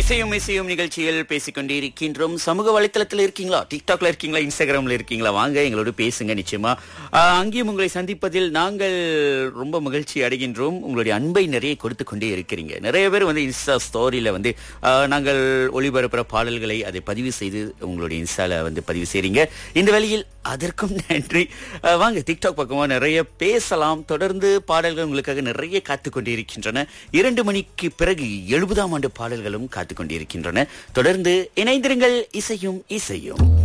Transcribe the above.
இசையும் இசையும் நிகழ்ச்சியில் பேசிக்கொண்டே இருக்கின்றோம் சமூக வலைத்தளத்தில் இருக்கீங்களா டிக்டாக்ல இருக்கீங்களா இன்ஸ்டாகிராம்ல இருக்கீங்களா வாங்க எங்களோட பேசுங்க நிச்சயமா ஆஹ், அங்கேயும் உங்களை சந்திப்பதில் நாங்கள் ரொம்ப மகிழ்ச்சி அடைகின்றோம் உங்களுடைய அன்பை நிறைய கொடுத்து கொண்டே இருக்கிறீங்க நிறைய பேர் வந்து இன்ஸ்டா ஸ்டோரியில வந்து ஆஹ், நாங்கள் ஒளிபரப்புற பாடல்களை அதை பதிவு செய்து உங்களுடைய இன்ஸ்டால வந்து பதிவு செய்றீங்க இந்த வேளையில் அதற்கும் நன்றி ஆஹ், வாங்க டிக்டாக் பக்கமா நிறைய பேசலாம் தொடர்ந்து பாடல்கள் உங்களுக்காக நிறைய காத்து கொண்டிருக்கின்றன இரண்டு மணிக்கு பிறகு எழுபதாம் ஆண்டு பாடல்களும் காத்து கொண்டிருக்கின்றன தொடர்ந்து இணைந்திருங்கள் இசையும் இசையும்